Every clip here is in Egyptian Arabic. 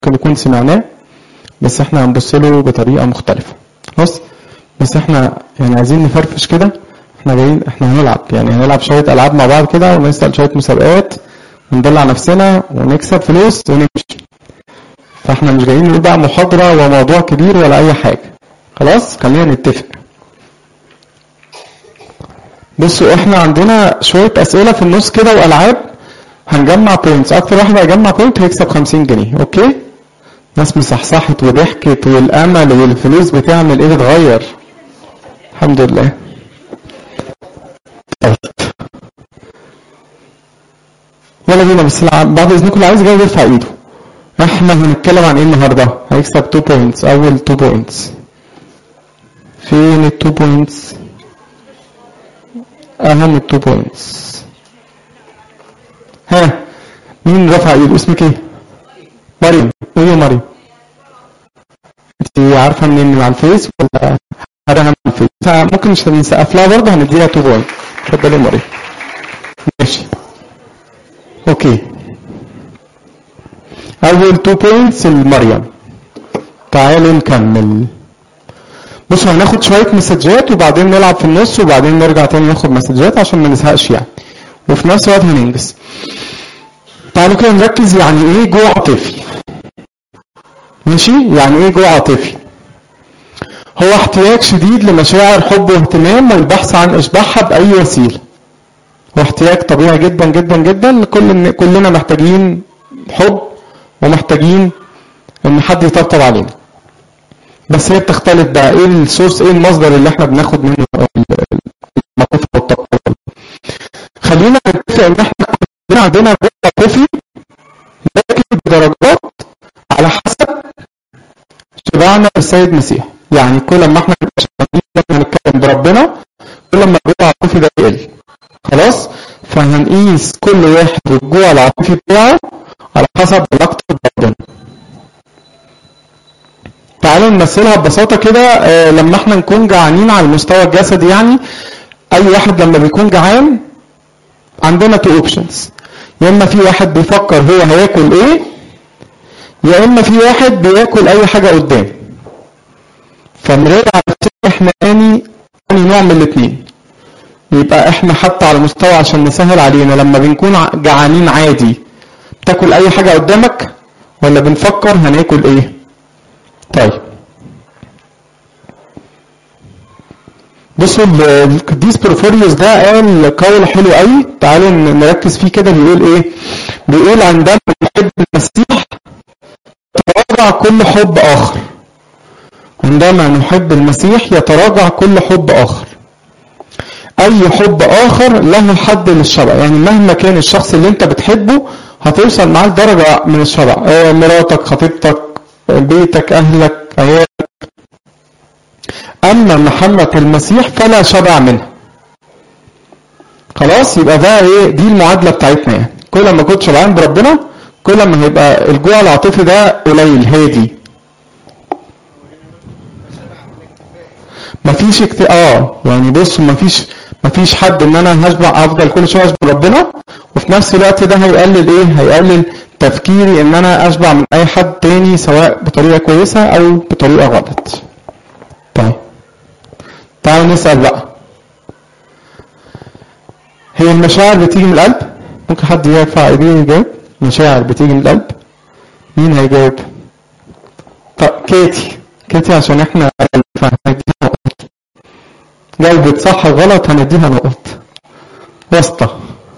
ممكن يكون سمعناه بس احنا هنبص له بطريقه مختلفه خلاص بس احنا يعني عايزين نفرفش كده احنا جايين احنا هنلعب يعني هنلعب شويه العاب مع بعض كده ونسال شويه مسابقات وندلع نفسنا ونكسب فلوس ونمشي فاحنا مش جايين نقول بقى محاضره وموضوع كبير ولا اي حاجه خلاص خلينا نتفق بصوا احنا عندنا شويه اسئله في النص كده والعاب هنجمع بوينتس اكتر واحد هيجمع بوينت هيكسب 50 جنيه اوكي ناس مصحصحت وضحكت والامل والفلوس بتعمل ايه بتغير الحمد لله طيب يلا بينا بس بعد اذنكم اللي عايز يجاوب يرفع ايده احنا هنتكلم عن ايه النهارده هيكسب 2 بوينتس اول 2 بوينتس فين ال 2 بوينتس اهم ال 2 بوينتس ها مين رفع ايده اسمك ايه مريم قولي يا مريم انت عارفه منين من على الفيس ولا عارفه من الفيس فممكن مش نسقف لها برضه هنديها 2 بوينت اتفضلي يا مريم ماشي اوكي اول 2 بوينتس لمريم تعالوا نكمل بصوا هناخد شويه مسجات وبعدين نلعب في النص وبعدين نرجع تاني ناخد مسجات عشان ما نزهقش يعني وفي نفس الوقت هننجز تعالوا كده نركز يعني ايه جوع عاطفي ماشي يعني ايه جوع عاطفي هو احتياج شديد لمشاعر حب واهتمام والبحث عن اشباعها باي وسيله هو احتياج طبيعي جدا جدا جدا لكل كلنا محتاجين حب ومحتاجين ان حد يطبطب علينا بس هي بتختلف بقى ايه السورس ايه المصدر اللي احنا بناخد منه المعرفه والطبطبه خلينا نتفق ان احنا كلنا عندنا جوع عاطفي لكن بدرجات على حسب شبعنا بالسيد مسيح يعني كل ما احنا هنتكلم بربنا كل ما الجوع العاطفي ده يقل خلاص فهنقيس كل واحد والجوع العاطفي بتاعه على حسب علاقته بربنا تعالوا نمثلها ببساطه كده اه لما احنا نكون جعانين على المستوى الجسدي يعني اي واحد لما بيكون جعان عندنا تو اوبشنز يا اما في واحد بيفكر هو هياكل ايه يا اما في واحد بياكل اي حاجه قدامه فنراجع احنا اني اني نوع من الاثنين يبقى احنا حتى على مستوى عشان نسهل علينا لما بنكون جعانين عادي بتاكل اي حاجه قدامك ولا بنفكر هناكل ايه طيب بصوا القديس بروفوريوس ده قال قول حلو قوي تعالوا نركز فيه كده بيقول ايه بيقول عندما نحب المسيح يتراجع كل حب اخر عندما نحب المسيح يتراجع كل حب اخر اي حب اخر له حد للشبع يعني مهما كان الشخص اللي انت بتحبه هتوصل معاه لدرجه من الشبع اه مراتك خطيبتك بيتك اهلك عيالك اما محبه المسيح فلا شبع منها خلاص يبقى ده ايه دي المعادله بتاعتنا يعني كل ما كنت شبعان بربنا كل ما هيبقى الجوع العاطفي ده قليل هادي مفيش اكت... اه يعني بص مفيش مفيش حد ان انا هشبع افضل كل شويه اشبع ربنا وفي نفس الوقت ده هيقلل ايه هيقلل تفكيري ان انا اشبع من اي حد تاني سواء بطريقه كويسه او بطريقه غلط طيب تعالوا نسال بقى هي المشاعر بتيجي من القلب ممكن حد يرفع ايديه ويجاوب مشاعر بتيجي من القلب مين هيجاوب طب كيتي كيتي عشان احنا هنديها نقط جاوبت صح غلط هنديها نقط واسطة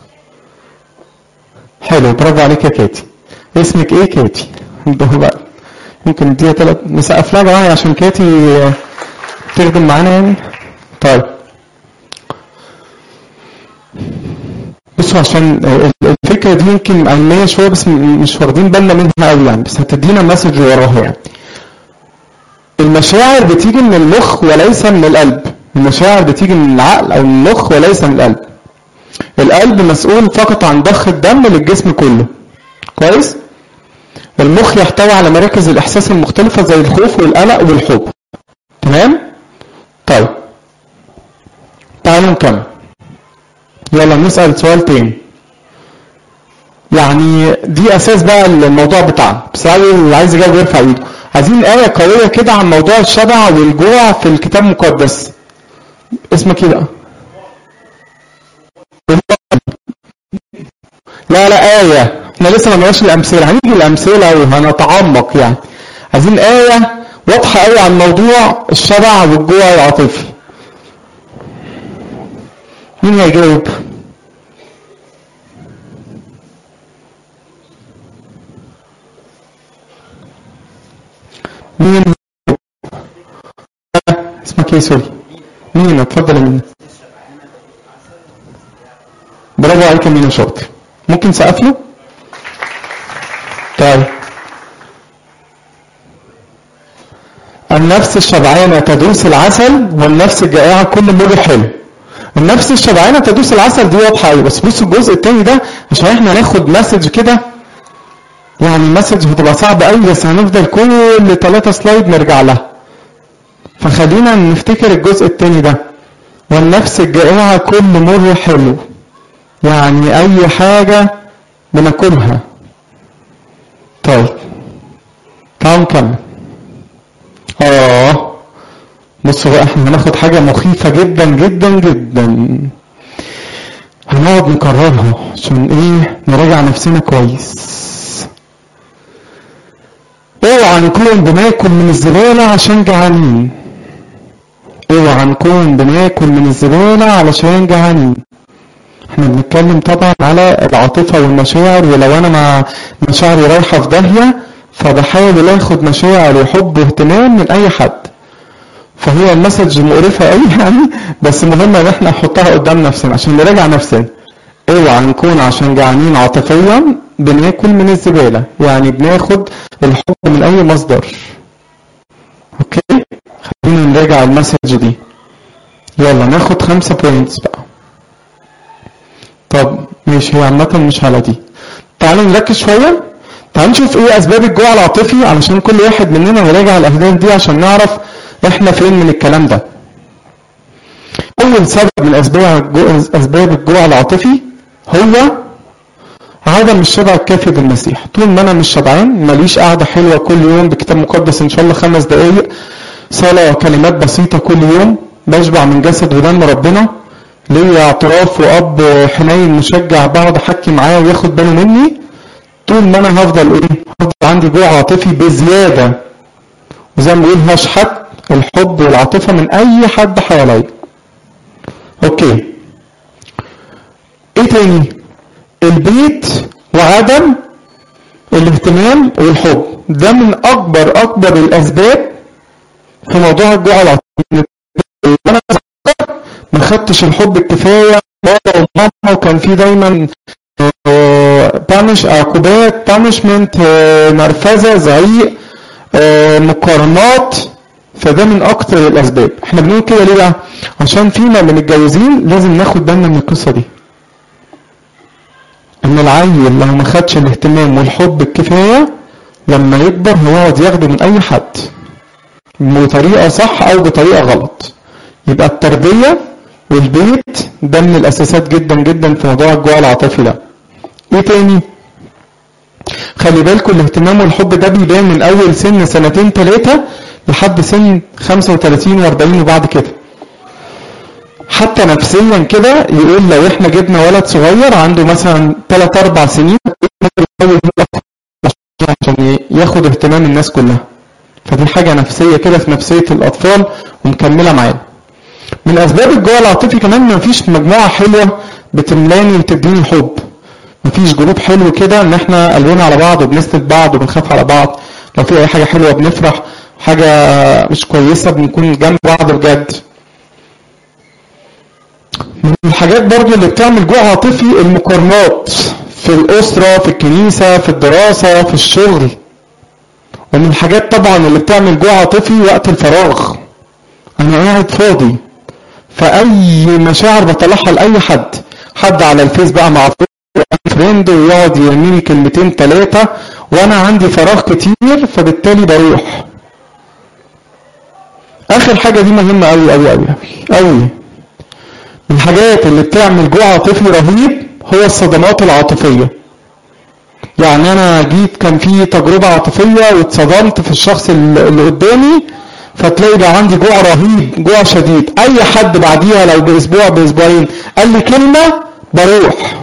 حلو برافو عليك يا كيتي اسمك ايه كيتي بقى ممكن نديها ثلاث نسقف لها معايا عشان كيتي تخدم معانا يعني طيب بصوا عشان الفكره دي يمكن علميه شويه بس مش واخدين بالنا منها قوي يعني بس هتدينا مسج وراها يعني المشاعر بتيجي من المخ وليس من القلب المشاعر بتيجي من العقل او من المخ وليس من القلب القلب مسؤول فقط عن ضخ الدم للجسم كله كويس المخ يحتوي على مراكز الاحساس المختلفه زي الخوف والقلق والحب تمام طيب تعالوا نكمل يلا نسال سؤال تاني يعني دي اساس بقى الموضوع بتاعنا بس اللي عايز يجاوب يرفع ايده عايزين آية قوية كده عن موضوع الشبع والجوع في الكتاب المقدس اسمك ايه بقى؟ لا لا آية احنا لسه ما نقراش الأمثلة هنيجي الأمثلة وهنتعمق يعني عايزين آية واضحة قوي عن موضوع الشبع والجوع العاطفي مين هيجاوب؟ مين اسمك ايه سوري مين اتفضل يا مين برافو عليك يا مين شاطر ممكن سقف له طيب النفس الشبعانة تدوس العسل والنفس الجائعة كل مر حلو النفس الشبعانة تدوس العسل دي واضحة قوي بس بصوا الجزء التاني ده عشان احنا ناخد مسج كده يعني مسج هتبقى صعبة قوي بس هنفضل كل ثلاثة سلايد نرجع لها فخلينا نفتكر الجزء التاني ده والنفس الجائعة كل مر حلو يعني أي حاجة بناكلها طيب تعالوا نكمل اه بصوا بقى احنا هناخد حاجة مخيفة جدا جدا جدا هنقعد نكررها عشان ايه نراجع نفسنا كويس اوعى نكون بناكل من الزبالة عشان جعانين اوعى نكون بناكل من الزبالة علشان جعانين احنا بنتكلم طبعا على العاطفة والمشاعر ولو انا مع مشاعري رايحة في داهية فبحاول اخد مشاعر وحب واهتمام من اي حد فهي المسج مقرفة قوي يعني بس مهم ان احنا نحطها قدام نفسنا عشان نراجع نفسنا اوعى نكون عشان جعانين عاطفيا بناكل من الزبالة يعني بناخد الحب من اي مصدر اوكي خلينا نراجع المسج دي يلا ناخد خمسة بوينتس بقى طب ماشي هي عامة مش على دي تعالوا نركز شوية تعالوا نشوف ايه اسباب الجوع العاطفي علشان كل واحد مننا يراجع الاهداف دي عشان نعرف احنا فين من الكلام ده اول سبب من اسباب اسباب الجوع العاطفي هو عدم الشبع الكافي بالمسيح طول ما انا مش شبعان ماليش قعده حلوه كل يوم بكتاب مقدس ان شاء الله خمس دقائق صلاه كلمات بسيطه كل يوم بشبع من جسد ودم ربنا ليا اعتراف واب حنين مشجع بقعد احكي معاه وياخد باله مني طول ما انا هفضل ايه هفضل عندي جوع عاطفي بزياده وزي ما بقول هشحت الحب والعاطفه من اي حد حواليا اوكي ايه تاني البيت وعدم الاهتمام والحب ده من اكبر اكبر الاسباب في موضوع الجوع العاطفي انا ما خدتش الحب الكفايه بابا وماما وكان في دايما بانش عقوبات بانشمنت نرفزه زعيق مقارنات فده من اكتر الاسباب احنا بنقول كده ليه بقى عشان فينا اللي متجوزين لازم ناخد بالنا من القصه دي ان العيل لو ما خدش الاهتمام والحب الكفايه لما يكبر هيقعد ياخده من اي حد بطريقه صح او بطريقه غلط يبقى التربيه والبيت ده من الاساسات جدا جدا في موضوع الجوع العاطفي ده ايه تاني خلي بالكم الاهتمام والحب ده بيبان من اول سن سنتين ثلاثه لحد سن 35 و40 وبعد كده حتى نفسيا كده يقول لو احنا جبنا ولد صغير عنده مثلا 3 4 سنين عشان ياخد اهتمام الناس كلها فدي حاجة نفسية كده في نفسية الأطفال ومكملة معانا من أسباب الجوع العاطفي كمان مفيش مجموعة حلوة بتملاني وتديني حب مفيش جروب حلو كده ان احنا قلبنا على بعض وبنسند بعض وبنخاف على بعض لو في اي حاجة حلوة بنفرح حاجة مش كويسة بنكون جنب بعض بجد من الحاجات برضو اللي بتعمل جوع عاطفي المقارنات في الأسرة في الكنيسة في الدراسة في الشغل ومن الحاجات طبعا اللي بتعمل جوع عاطفي وقت الفراغ أنا قاعد فاضي فأي مشاعر بطلعها لأي حد حد على الفيس بقى مع فريند ويقعد يرميلي كلمتين ثلاثة وأنا عندي فراغ كتير فبالتالي بروح آخر حاجة دي مهمة أوي أوي أوي أوي من الحاجات اللي بتعمل جوع عاطفي رهيب هو الصدمات العاطفية يعني انا جيت كان في تجربه عاطفيه واتصدمت في الشخص اللي قدامي فتلاقي بقى عندي جوع رهيب جوع شديد اي حد بعديها لو باسبوع باسبوعين قال لي كلمه بروح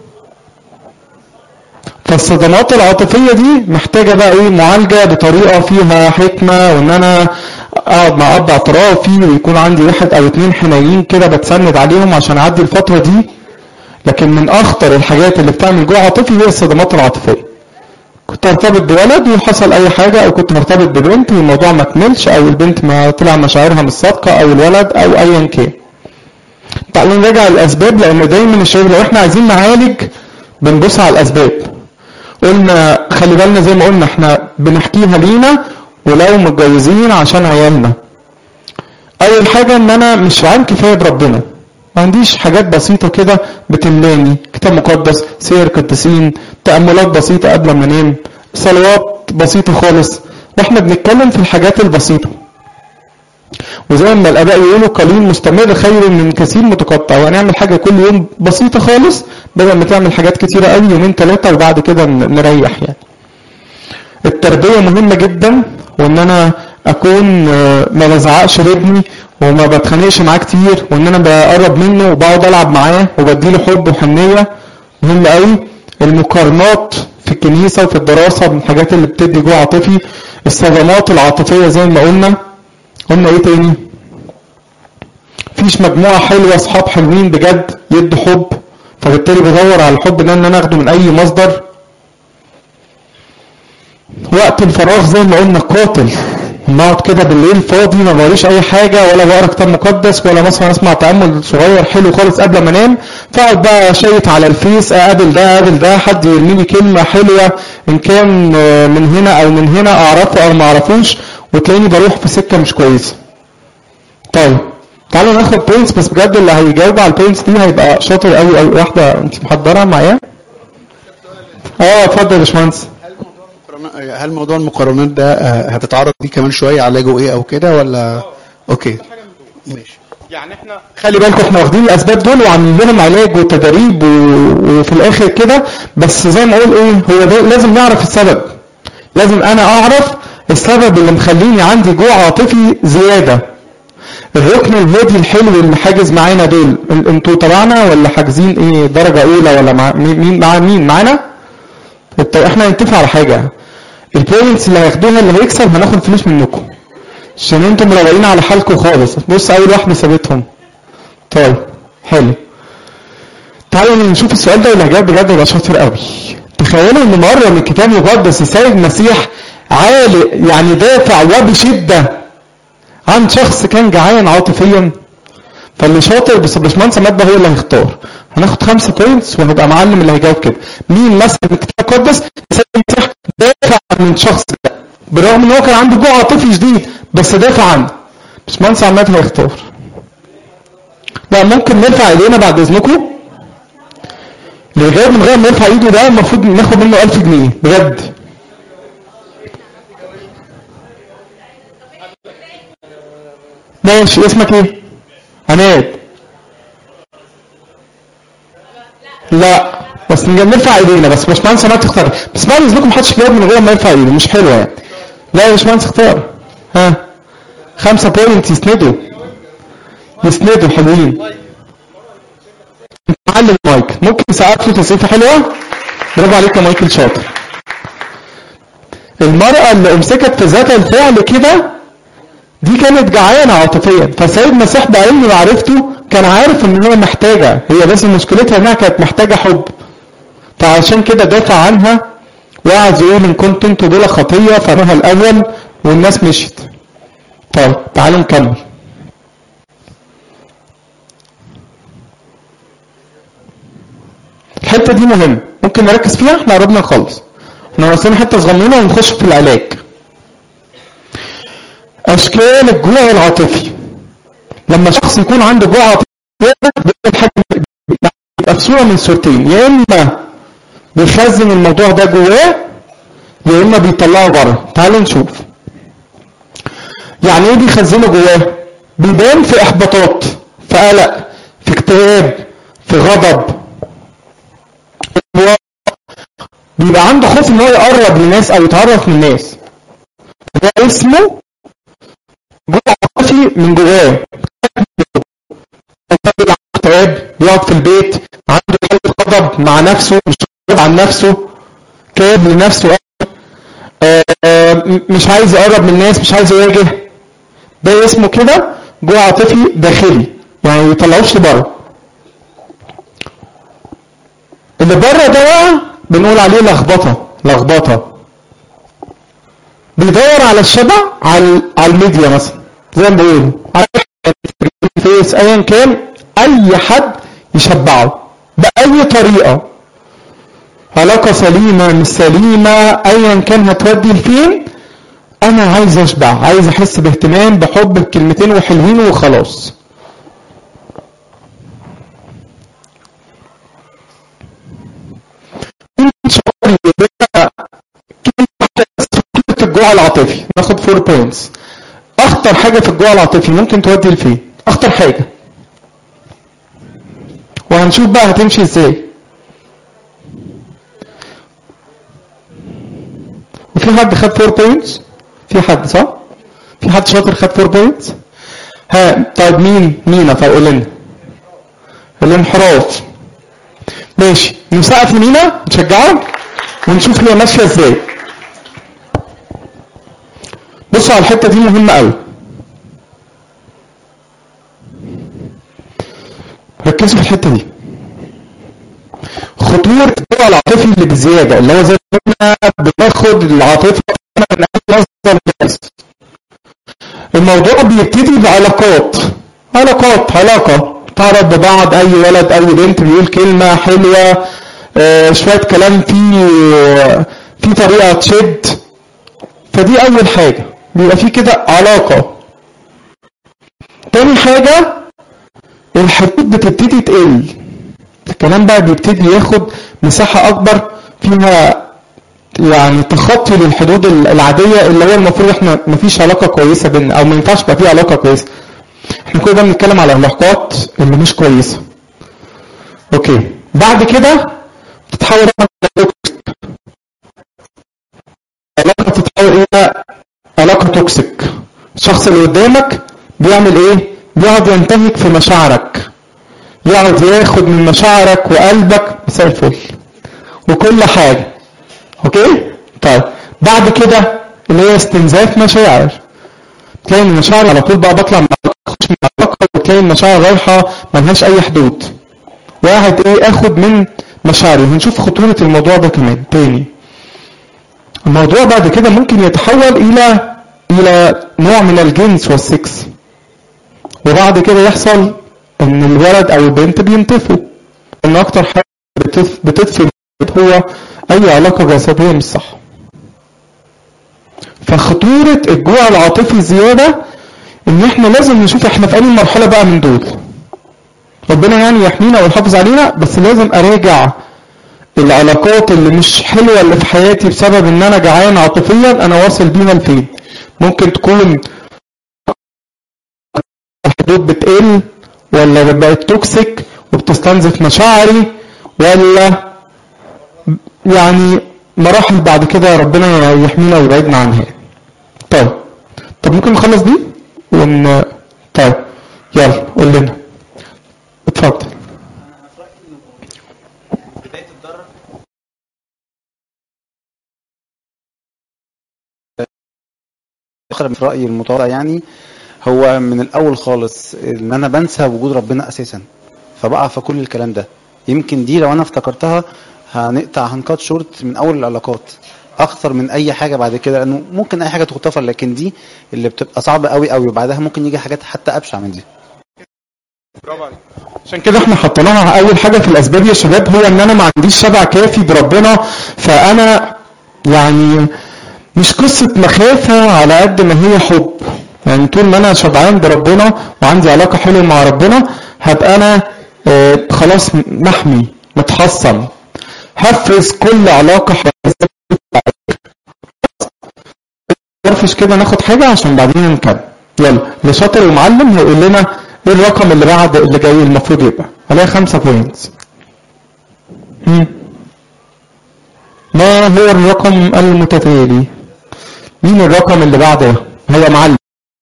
فالصدمات العاطفية دي محتاجة بقى ايه معالجة بطريقة فيها حكمة وان انا اقعد مع اب اعترافي ويكون عندي واحد او اتنين حنينين كده بتسند عليهم عشان اعدي الفترة دي لكن من اخطر الحاجات اللي بتعمل جوع عاطفي هي الصدمات العاطفية كنت ارتبط بولد وحصل اي حاجة او كنت مرتبط ببنت والموضوع ما كملش او البنت ما طلع مشاعرها مش صادقة او الولد او ايا كان تعالوا نراجع الاسباب لان دايما الشباب لو احنا عايزين نعالج بنبص على الاسباب قلنا خلي بالنا زي ما قلنا احنا بنحكيها لينا ولو متجوزين عشان عيالنا اول حاجة ان انا مش عام كفاية بربنا ما عنديش حاجات بسيطة كده بتملاني كتاب مقدس سير قديسين تأملات بسيطة قبل ما انام صلوات بسيطة خالص واحنا بنتكلم في الحاجات البسيطة وزي ما الاباء يقولوا قليل مستمر خير من كثير متقطع وهنعمل حاجه كل يوم بسيطه خالص بدل ما تعمل حاجات كتيره قوي يومين ثلاثه وبعد كده نريح يعني التربيه مهمه جدا وان انا اكون ما بزعقش لابني وما بتخانقش معاه كتير وان انا بقرب منه وبقعد العب معاه وبديله حب وحنيه مهم قوي المقارنات في الكنيسه وفي الدراسه من الحاجات اللي بتدي جوع عاطفي الصدمات العاطفيه زي ما قلنا قلنا ايه تاني فيش مجموعة حلوة اصحاب حلوين بجد يدوا حب فبالتالي بدور على الحب ده ان انا اخده من اي مصدر وقت الفراغ زي ما قلنا قاتل نقعد كده بالليل فاضي ما بقريش اي حاجه ولا بقرا كتاب مقدس ولا مثلا اسمع تامل صغير حلو خالص قبل ما انام فاقعد بقى شيت على الفيس اقابل ده اقابل ده حد يرمي لي كلمه حلوه ان كان من هنا او من هنا اعرفه او ما اعرفوش وتلاقيني بروح في سكه مش كويسه. طيب تعالوا ناخد بوينتس بس بجد اللي هيجاوب على البوينتس دي هيبقى شاطر قوي قوي واحده انت محضره معايا؟ اه اتفضل يا باشمهندس. هل موضوع المقارنات ده هتتعرض ليه كمان شويه علاجه ايه او كده ولا اوكي ماشي يعني احنا خلي بالكم احنا واخدين الاسباب دول وعاملين لهم علاج وتدريب و... وفي الاخر كده بس زي ما اقول ايه هو ده لازم نعرف السبب لازم انا اعرف السبب اللي مخليني عندي جوع عاطفي زياده الركن الهادي الحلو اللي حاجز معانا دول انتوا تبعنا ولا حاجزين ايه درجه اولى ولا مع مين مع مين معانا احنا نتفق على حاجه البوينتس اللي هياخدوها اللي هيكسب هناخد فلوس منكم عشان انتم مروقين على حالكم خالص بص اول واحده سابتهم طيب حلو تعالوا نشوف السؤال ده واللي هجاوب بجد يبقى شاطر قوي تخيلوا ان مره من الكتاب المقدس السيد المسيح عالي يعني دافع وبشده عن شخص كان جعان عاطفيا فاللي شاطر بس باشمهندس مادة هو اللي هيختار هناخد خمسة بوينتس وهيبقى معلم اللي هيجاوب كده مين مثلا من الكتاب المقدس السيد المسيح دافع عن الشخص ده بالرغم ان هو كان عنده جوع عاطفي شديد بس دافع عنه باشمهندس عماد هيختار لا ممكن نرفع ايدينا بعد اذنكم اللي جايب من غير ما يرفع ايده ده المفروض ناخد منه 1000 جنيه بجد ماشي اسمك ايه؟ عماد لا بس نرفع ايدينا بس باشمهندس عماد تختار بس بعد اذنكم محدش يجاوب من غير ما يرفع ايده مش حلوه يعني لا يا باشمهندس اختار ها خمسة بوينت يسندوا يسندوا حلوين معلم مايك ممكن ساعات له تصريفه حلوه برافو عليك يا مايكل شاطر المرأة اللي امسكت في ذات الفعل كده دي كانت جعانة عاطفيا فالسيد المسيح بعلم معرفته كان عارف ان هي محتاجة هي بس مشكلتها انها كانت محتاجة حب فعشان كده دافع عنها وقعد يقول ان كنت انتوا بلا خطية فانا الاول والناس مشيت طيب تعالوا نكمل الحتة دي مهمة ممكن نركز فيها احنا قربنا نخلص احنا ناقصين حتة صغننة ونخش في العلاج اشكال الجوع العاطفي لما شخص يكون عنده جوع عاطفي يبقى في صورة من صورتين يا اما بيخزن الموضوع ده جواه يا اما بيطلعه بره تعالوا نشوف يعني ايه بيخزنه جواه بيبان في احباطات في قلق في اكتئاب في غضب بيبقى عنده خوف ان هو يقرب للناس او يتعرف من الناس ده اسمه جوع عاطفي من جواه اكتئاب يقعد في البيت عنده حالة غضب مع نفسه مش راضي عن نفسه كاب لنفسه آه، آه، مش عايز يقرب من الناس مش عايز يواجه ده اسمه كده جوع عاطفي داخلي يعني ما يطلعوش لبره اللي بره ده بقى بنقول عليه لخبطه لخبطه بيدور على الشبع على على الميديا مثلا زي ما بيقولوا على الفيس ايا كان اي حد يشبعه باي طريقه علاقه سليمه مش سليمه ايا كان هتودي لفين انا عايز اشبع عايز احس باهتمام بحب بكلمتين وحلوين وخلاص شعور يبقى كلمة الجوع العاطفي ناخد فور بوينتس اخطر حاجه في الجوع العاطفي ممكن تودي لفين اخطر حاجه وهنشوف بقى هتمشي ازاي وفي حد خد فور بوينتس في حد صح في حد شاطر خد فور بوينتس ها طيب مين مينا طيب قول لنا الانحراف ماشي نسقف لمينا نشجعه ونشوف هي ماشيه ازاي بصوا على الحته دي مهمه قوي ركزوا في الحته دي خطورة الجوع العاطفي اللي بزيادة اللي هو زي ما بناخد العاطفة من أي مصدر جاهز الموضوع بيبتدي بعلاقات علاقات علاقة تعرف ببعض أي ولد أي بنت بيقول كلمة حلوة آه شوية كلام فيه في طريقة تشد فدي أول حاجة بيبقى في كده علاقة تاني حاجة الحدود بتبتدي تقل الكلام بقى بيبتدي ياخد مساحة أكبر فيها يعني تخطي للحدود العادية اللي هو المفروض احنا مفيش علاقة كويسة بينا أو ما ينفعش يبقى في علاقة كويسة. احنا كل ده بنتكلم على العلاقات اللي مش كويسة. أوكي بعد كده تتحول علاقة تتحول إلى علاقة توكسيك. الشخص اللي قدامك بيعمل إيه؟ بيقعد ينتهك في مشاعرك. يقعد ياخد من مشاعرك وقلبك مساء الفل وكل حاجة اوكي طيب بعد كده اللي هي استنزاف مشاعر تلاقي المشاعر على طول بقى بطلع من اخش من العلاقة وتلاقي المشاعر رايحة ملهاش اي حدود وقاعد ايه اخد من مشاعري هنشوف خطورة الموضوع ده كمان تاني الموضوع بعد كده ممكن يتحول الى الى نوع من الجنس والسكس وبعد كده يحصل ان الولد او البنت بينتفوا ان اكتر حاجه بتف... بتدفي هو اي علاقه جسديه مش صح فخطوره الجوع العاطفي زياده ان احنا لازم نشوف احنا في اي مرحله بقى من دول ربنا يعني يحمينا ويحافظ علينا بس لازم اراجع العلاقات اللي مش حلوه اللي في حياتي بسبب ان انا جعان عاطفيا انا واصل بيها لفين ممكن تكون الحدود بتقل ولا بقت توكسيك وبتستنزف مشاعري ولا يعني مراحل بعد كده ربنا يحمينا ويبعدنا عنها طيب طب ممكن نخلص دي ون طيب يلا قول لنا اتفضل بداية الضرر في رأيي المتواضع يعني هو من الأول خالص إن أنا بنسى وجود ربنا أساسا فبقع في كل الكلام ده يمكن دي لو أنا افتكرتها هنقطع هنقط شورت من أول العلاقات أكتر من أي حاجة بعد كده لأنه ممكن أي حاجة تغتفر لكن دي اللي بتبقى صعبة قوي قوي وبعدها ممكن يجي حاجات حتى أبشع من دي عشان كده احنا حطيناها اول حاجه في الاسباب يا شباب هو ان انا ما عنديش شبع كافي بربنا فانا يعني مش قصه مخافه على قد ما هي حب يعني طول ما انا شبعان بربنا وعندي علاقه حلوه مع ربنا هبقى انا آه خلاص محمي متحصن هفرز كل علاقه نرفش كده ناخد حاجه عشان بعدين نكمل يلا اللي شاطر ومعلم هيقول لنا ايه الرقم اللي بعد اللي جاي المفروض يبقى عليها خمسة بوينتس ما هو الرقم المتتالي مين الرقم اللي بعده هو معلم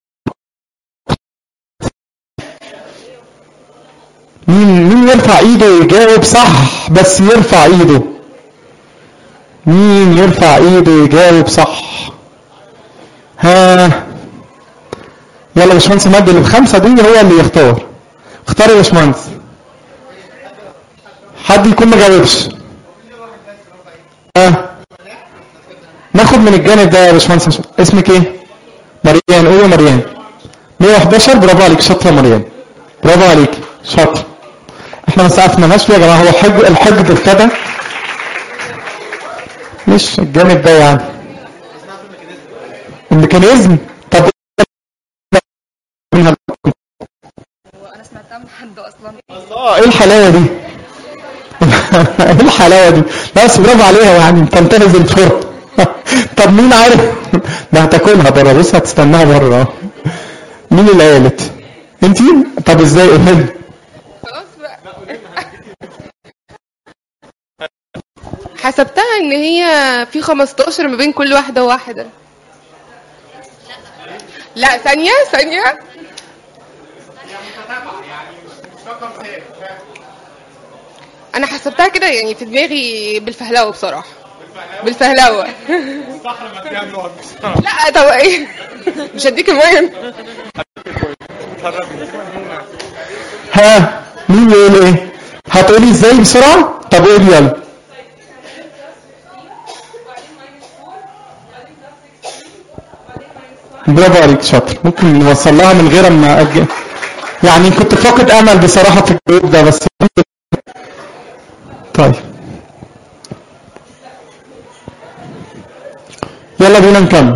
مين مين يرفع ايده يجاوب صح بس يرفع ايده مين يرفع ايده يجاوب صح ها يلا يا باشمهندس مجد اللي بخمسه دي هو اللي يختار اختار يا باشمهندس حد يكون ما جاوبش ها ناخد من الجانب ده يا باشمهندس اسمك ايه؟ مريان قولي يا مريان 111 برافو عليك شاطره مريان برافو عليك شاطر احنا ما سقفناش فيه يا جماعه هو حج الحج ابتدى مش الجانب ده يعني الميكانيزم طب منها وانا سمعتها من حد اصلا الله ايه الحلاوه دي ايه الحلاوه دي لا بس برافو عليها يعني تنتهز الفرصه طب مين عارف ده هتاكلها بره بص هتستناها بره مين اللي قالت انتي طب ازاي قولي لي. خلاص بقى حسبتها ان هي في 15 ما بين كل واحده وواحده لا ثانيه ثانيه انا حسبتها كده يعني في دماغي بالفهلوه بصراحه بالفهلوه لا طب ايه مش هديك المهم ها مين يقول ايه هتقولي ازاي بسرعه طب قولي يلا برافو عليك شاطر ممكن نوصل لها من غير ما أجي. يعني كنت فاقد امل بصراحه في الجروب ده بس طيب يلا بينا نكمل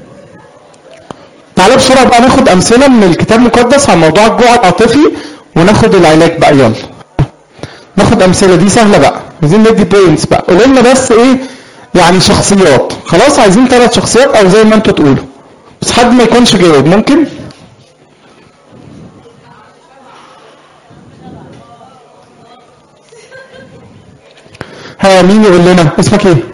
تعالى بسرعه بقى ناخد امثله من الكتاب المقدس عن موضوع الجوع العاطفي وناخد العلاج بقى يلا ناخد امثله دي سهله بقى عايزين ندي بوينتس بقى قولوا لنا بس ايه يعني شخصيات خلاص عايزين ثلاث شخصيات او زي ما انتوا تقولوا بس حد ما يكونش جاوب ممكن ها مين يقول لنا اسمك ايه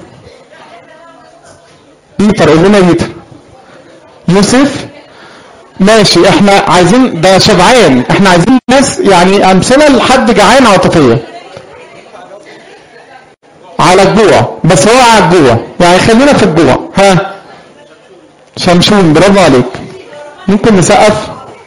بيتر قول لنا بيتر يوسف ماشي احنا عايزين ده شبعان احنا عايزين ناس يعني امثله لحد جعان عاطفيا على الجوع بس هو على الجوع يعني خلينا في الجوع ها شمشون برافو عليك ممكن نسقف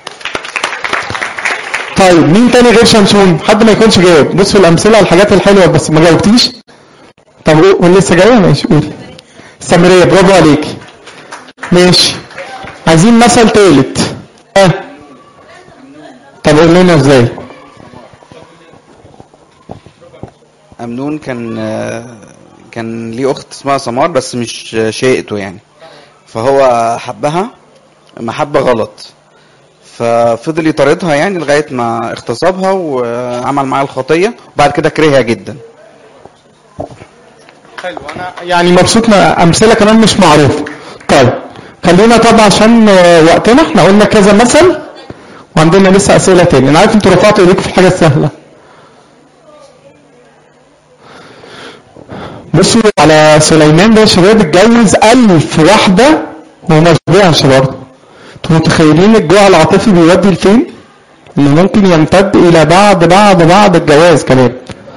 طيب مين تاني غير شمشون حد ما يكونش جاوب بصوا الامثله على الحاجات الحلوه بس ما جاوبتيش طب قول قول لسه جايه ماشي قولي سامريه برافو عليك ماشي عايزين مثل تالت ها طب قول لنا ازاي أمنون كان كان ليه أخت اسمها سمار بس مش شيقته يعني فهو حبها محبة غلط ففضل يطاردها يعني لغاية ما اغتصبها وعمل معاها الخطية وبعد كده كرهها جدا حلو انا يعني مبسوط من امثله كمان مش معروفه طيب خلينا طبعا عشان آه، وقتنا احنا قلنا كذا مثل وعندنا لسه اسئله تاني انا عارف انتوا رفعتوا ايديكم في الحاجه السهله بصوا على سليمان ده يا شباب اتجوز ألف واحدة وما شبعش برضه انتوا متخيلين الجوع العاطفي بيودي لفين؟ انه ممكن يمتد الى بعد بعد بعد الجواز كمان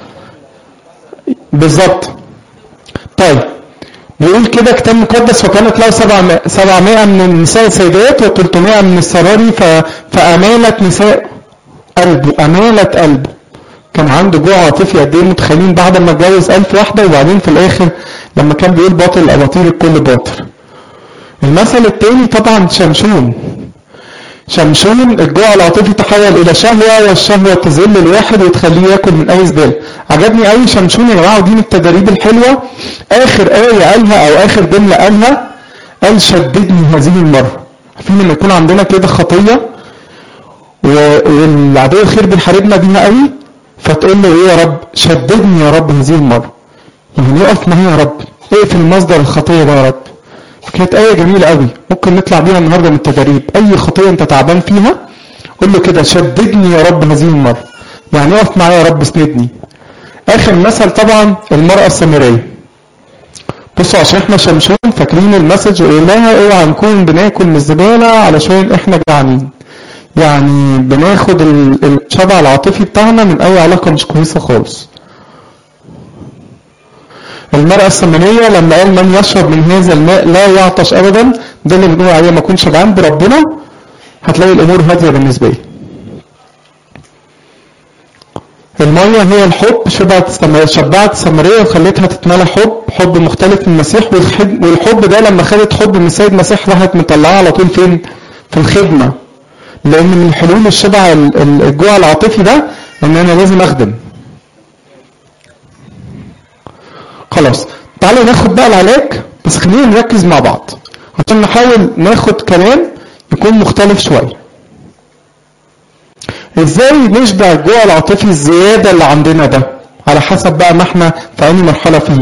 بالظبط طيب بيقول كده كتاب مقدس وكانت له 700 700 من النساء السيدات و300 من السراري ف... فأمالت نساء قلبه أمالت قلبه كان عنده جوع عاطفي قد ايه متخيلين بعد ما اتجوز 1000 واحدة وبعدين في الآخر لما كان بيقول باطل الأباطيل الكل باطل المثل التاني طبعا شمشون شمشون الجوع العاطفي تحول الى شهوه والشهوه تذل الواحد وتخليه ياكل من اي زباله عجبني قوي شمشون يا جماعه ودي من التدريب الحلوه اخر ايه قالها او اخر جمله قالها قال شددني هذه المره عارفين لما يكون عندنا كده خطيه و- والعدو الخير بيحاربنا بيها قوي فتقول له ايه يا رب شددني يا رب هذه المره يعني اقف معايا يا رب اقفل مصدر الخطيه ده يا رب كانت آية جميلة قوي ممكن نطلع بيها النهاردة من التدريب أي خطية أنت تعبان فيها قول له كده شددني يا رب هذه المرة يعني اقف معايا يا رب اسندني آخر مثل طبعا المرأة السامرية بصوا عشان احنا شمشون فاكرين المسج وقلناها اوعى نكون بناكل من الزبالة علشان احنا جعانين يعني بناخد ال- الشبع العاطفي بتاعنا من اي علاقة مش كويسة خالص المرأة السمنية لما قال من يشرب من هذا الماء لا يعطش ابدا ده اللي بنقول عليه ما اكونش شبعان بربنا هتلاقي الامور هادية بالنسبة لي المية هي الحب شبعت السم- شبعت السمرية وخلتها تتملى حب حب مختلف من المسيح والخد- والحب ده لما خدت حب من السيد المسيح راحت مطلعاه على طول فين؟ في الخدمة لأن من حلول الشبع ال- ال- الجوع العاطفي ده إن أنا لازم أخدم خلاص تعالوا ناخد بقى العلاج بس خلينا نركز مع بعض عشان نحاول ناخد كلام يكون مختلف شويه ازاي نشبع الجوع العاطفي الزيادة اللي عندنا ده على حسب بقى ما احنا في اي مرحلة فيه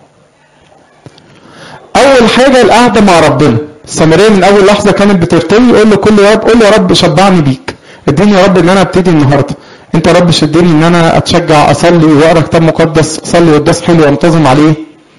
اول حاجة القعدة مع ربنا السامرية من اول لحظة كانت بترتوي يقول له كل يا رب قول له يا رب شبعني بيك اديني يا رب ان انا ابتدي النهاردة انت يا رب شدني ان انا اتشجع اصلي واقرا كتاب مقدس اصلي قداس حلو وانتظم عليه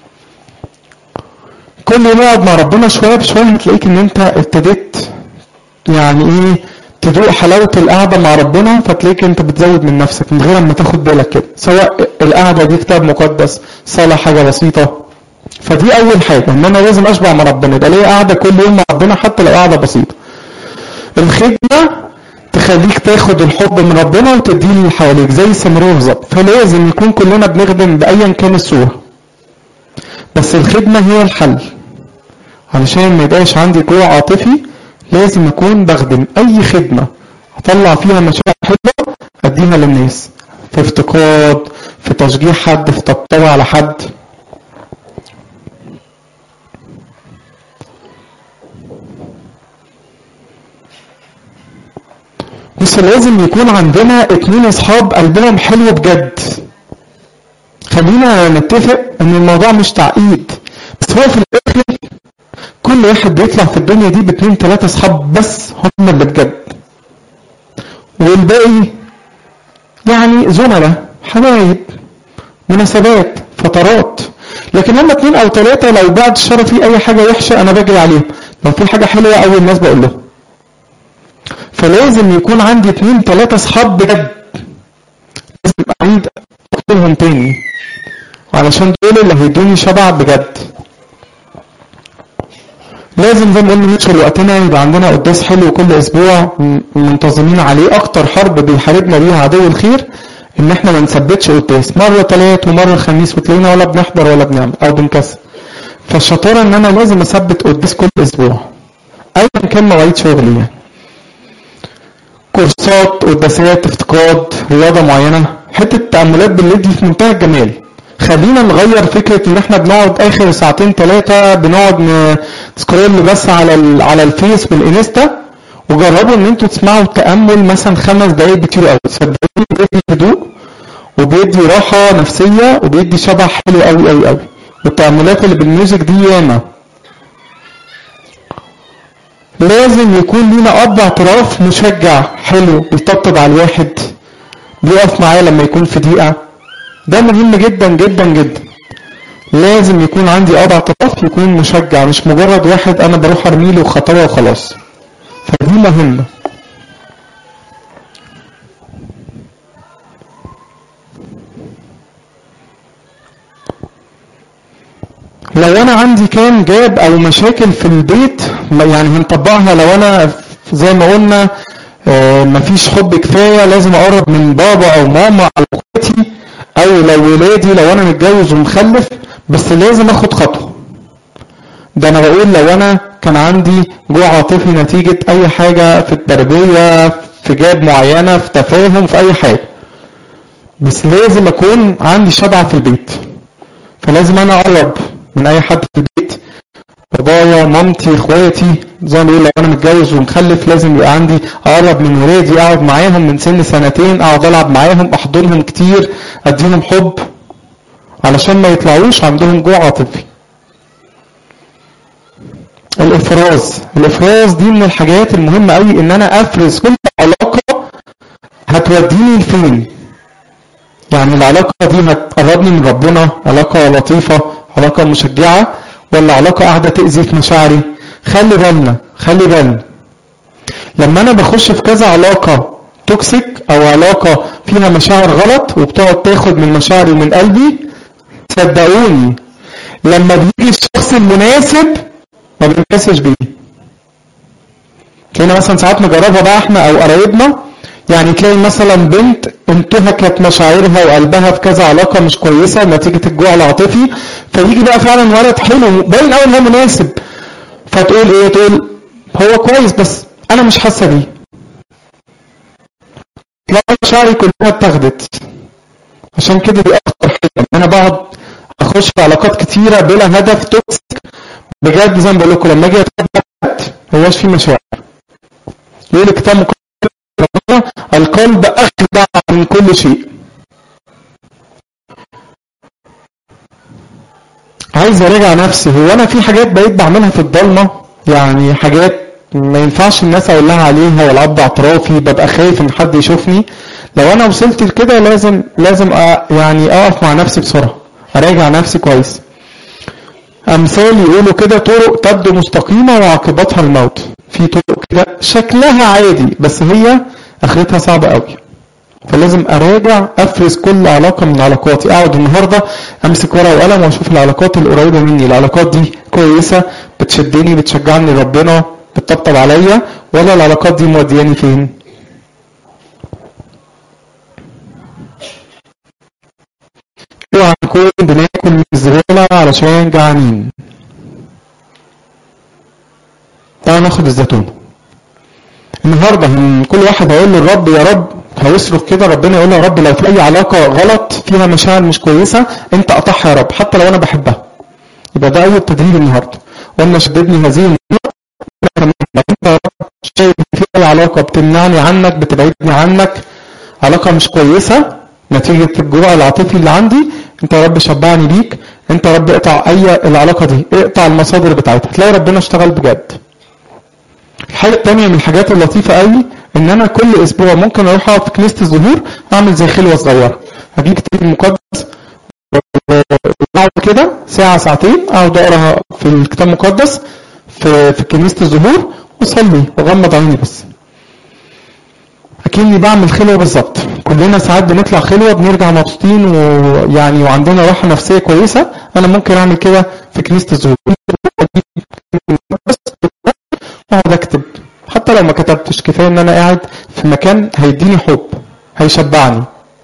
كل يوم اقعد مع ربنا شوية بشوية هتلاقيك ان انت ابتديت يعني ايه تدوق حلاوة القعدة مع ربنا فتلاقيك انت بتزود من نفسك من غير ما تاخد بالك كده سواء القعدة دي كتاب مقدس صلاة حاجة بسيطة فدي أول حاجة إن أنا لازم أشبع مع ربنا يبقى ليا قعدة كل يوم مع ربنا حتى لو قعدة بسيطة. الخدمة تخليك تاخد الحب من ربنا وتديه اللي حواليك زي السامرية بالظبط فلازم يكون كلنا بنخدم بأيا كان الصورة. بس الخدمة هي الحل. علشان ما يبقاش عندي جوع عاطفي لازم اكون بخدم اي خدمه اطلع فيها مشاعر حلوه اديها للناس في افتقاد في تشجيع حد في طبطبه على حد بس لازم يكون عندنا اتنين اصحاب قلبهم حلو بجد خلينا نتفق ان الموضوع مش تعقيد بس هو في الاخر كل واحد بيطلع في الدنيا دي باتنين تلاتة اصحاب بس هم اللي بجد والباقي يعني زملاء حبايب مناسبات فترات لكن لما اتنين او تلاتة لو بعد الشر في اي حاجة وحشة انا بجري عليهم لو في حاجة حلوة اول ناس بقول لهم فلازم يكون عندي اتنين تلاتة اصحاب بجد لازم اعيد اكتبهم تاني علشان دول اللي هيدوني شبع بجد لازم زي ما قلنا ندخل وقتنا يبقى عندنا قداس حلو كل اسبوع م- منتظمين عليه اكتر حرب بيحاربنا بيها عدو الخير ان احنا ما نثبتش قداس مره تلات ومره خميس وتلاقينا ولا بنحضر ولا بنعمل او بنكسر فالشطاره ان انا لازم اثبت قداس كل اسبوع ايا كان مواعيد شغلي يعني كورسات قداسات افتقاد رياضه معينه حته تاملات بالليل دي في منتهى الجمال خلينا نغير فكره ان احنا بنقعد اخر ساعتين ثلاثه بنقعد ن- نسكرول بس على ال- على الفيس والانستا وجربوا ان انتوا تسمعوا التامل مثلا خمس دقائق بكتير قوي صدقوني بيدي هدوء وبيدي راحه نفسيه وبيدي شبع حلو قوي قوي قوي والتاملات اللي بالميوزك دي ياما لازم يكون لينا اب اعتراف مشجع حلو بيطبطب على الواحد بيقف معاه لما يكون في ضيقه ده مهم جدا جدا جدا لازم يكون عندي اب اعتراف يكون مشجع مش مجرد واحد انا بروح ارمي له خطوه وخلاص فدي مهمه لو انا عندي كان جاب او مشاكل في البيت ما- يعني هنطبقها لو انا زي ما قلنا آه، مفيش حب كفايه لازم اقرب من بابا او ماما او اخواتي او لو ولادي لو انا متجوز ومخلف بس لازم اخد خطوه ده انا بقول لو انا كان عندي جوع عاطفي نتيجه اي حاجه في التربيه في جاب معينه في تفاهم في اي حاجه بس لازم اكون عندي شبع في البيت فلازم انا اقرب من اي حد في البيت بابايا مامتي اخواتي زي ما بقول لو انا متجوز ومخلف لازم يبقى عندي اقرب من ولادي اقعد معاهم من سن سنتين اقعد العب معاهم احضنهم كتير اديهم حب علشان ما يطلعوش عندهم جوع عاطفي الافراز الافراز دي من الحاجات المهمه قوي ان انا افرز كل علاقه هتوديني لفين يعني العلاقه دي هتقربني من ربنا علاقه لطيفه علاقه مشجعه ولا علاقة قاعدة تأذي في مشاعري خلي بالنا خلي بالنا لما انا بخش في كذا علاقة توكسيك او علاقة فيها مشاعر غلط وبتقعد تاخد من مشاعري ومن قلبي صدقوني لما بيجي الشخص المناسب ما بنحسش بيه تلاقينا مثلا ساعات نجربها بقى احنا او قرايبنا يعني تلاقي مثلا بنت انتهكت مشاعرها وقلبها في كذا علاقه مش كويسه نتيجه الجوع العاطفي فيجي بقى فعلا ولد حلو باين قوي ان هو مناسب فتقول ايه تقول هو كويس بس انا مش حاسه بيه لا مشاعري كلها اتاخدت عشان كده دي اكتر حاجه انا بقعد اخش في علاقات كتيره بلا هدف توكسيك بجد زي ما بقول لكم لما اجي اتابع هواش في مشاعر يقول الكتاب مقدس ربنا القلب اخدع من كل شيء عايز اراجع نفسي هو انا في حاجات بقيت بعملها في الضلمه يعني حاجات ما ينفعش الناس اقول لها عليها ولا ابدا اعترافي ببقى خايف ان حد يشوفني لو انا وصلت لكده لازم لازم أ يعني اقف مع نفسي بسرعه اراجع نفسي كويس امثال يقولوا كده طرق تبدو مستقيمه وعاقبتها الموت في طرق كده شكلها عادي بس هي اخرتها صعبه قوي فلازم اراجع افرز كل علاقه من علاقاتي اقعد النهارده امسك ورقه وقلم واشوف العلاقات القريبه مني العلاقات دي كويسه بتشدني بتشجعني ربنا بتطبطب عليا ولا العلاقات دي مودياني فين اوعى نكون بناكل من الزباله علشان جعانين تعالوا ناخد الزيتون النهارده من كل واحد هيقول للرب يا رب هيصرخ كده ربنا يقول له يا رب لو في اي علاقه غلط فيها مشاعر مش كويسه انت قطعها يا رب حتى لو انا بحبها يبقى ده اول تدريب النهارده قلنا شددني هذه النعمة. لو انت يا رب شايف ان في اي علاقه بتمنعني عنك بتبعدني عنك علاقه مش كويسه نتيجه الجوع العاطفي اللي عندي انت يا رب شبعني بيك انت يا رب اقطع اي العلاقه دي اقطع المصادر بتاعتها تلاقي ربنا اشتغل بجد الحاجة التانية من الحاجات اللطيفة قوي ان انا كل اسبوع ممكن اروح اقعد في كنيسة الظهور اعمل زي خلوة صغيرة اجيب كتاب المقدس اقعد كده ساعة ساعتين اقعد اقرا في الكتاب المقدس في في كنيسة الظهور واصلي واغمض عيني بس اكني بعمل خلوة بالظبط كلنا ساعات بنطلع خلوة بنرجع مبسوطين ويعني وعندنا راحة نفسية كويسة انا ممكن اعمل كده في كنيسة الظهور اقعد اكتب حتى لو ما كتبتش كفايه ان انا قاعد في مكان هيديني حب هيشبعني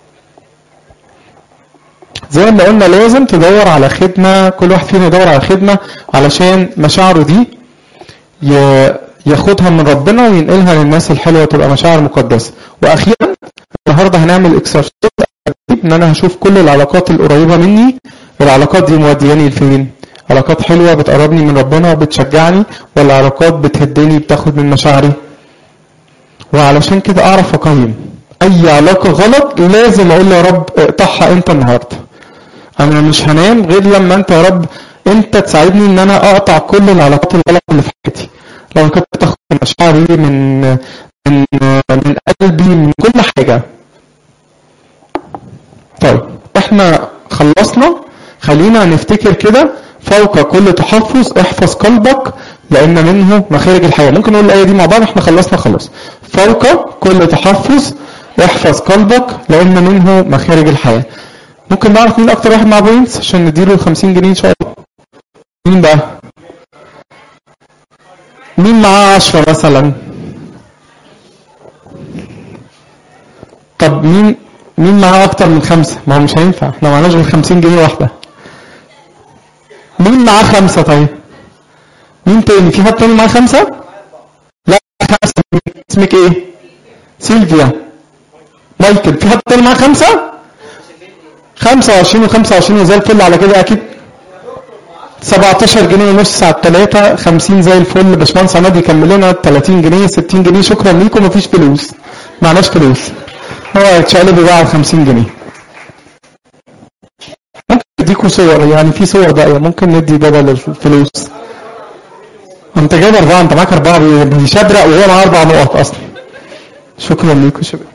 زي ما قلنا لازم تدور على خدمه كل واحد فينا يدور على خدمه علشان مشاعره دي ي- ياخدها من ربنا وينقلها للناس الحلوه تبقى مشاعر مقدسه واخيرا النهارده هنعمل اكسرسايز ان انا هشوف كل العلاقات القريبه مني العلاقات دي مودياني لفين علاقات حلوه بتقربني من ربنا وبتشجعني ولا علاقات بتهدني بتاخد من مشاعري وعلشان كده اعرف اقيم اي علاقه غلط لازم اقول له يا رب اقطعها انت النهارده انا مش هنام غير لما انت يا رب انت تساعدني ان انا اقطع كل العلاقات الغلط اللي في حياتي لو كنت تاخد من مشاعري من من من قلبي من كل حاجه طيب احنا خلصنا خلينا نفتكر كده فوق كل تحفظ احفظ قلبك لان منه مخارج الحياه ممكن نقول الايه دي مع بعض احنا خلصنا خلاص فوق كل تحفظ احفظ قلبك لان منه مخارج الحياه ممكن نعرف مين اكتر واحد مع بوينتس عشان نديله ال 50 جنيه ان شاء الله مين بقى مين معاه 10 مثلا طب مين مين معاه اكتر من خمسة ما هو مش هينفع احنا معناش غير 50 جنيه واحدة مين معاه خمسة طيب مين تاني في حد تاني معاه خمسة لا خمسة اسمك ايه سيلفيا مايكل في حد تاني معاه خمسة 25 و25 وزي الفل على كده اكيد 17 جنيه ونص على الثلاثة 50 زي الفل باشمهندس عماد يكمل لنا 30 جنيه 60 جنيه شكرا ليكم مفيش فلوس معناش فلوس هو هيتشقلب بقى على 50 جنيه ممكن نديكوا صور يعني في صور باقية ممكن ندي بدل الفلوس انت جايب اربعة انت معاك اربعة بيشبرق وهو معاه اربع نقط اصلا شكرا ليكم يا شباب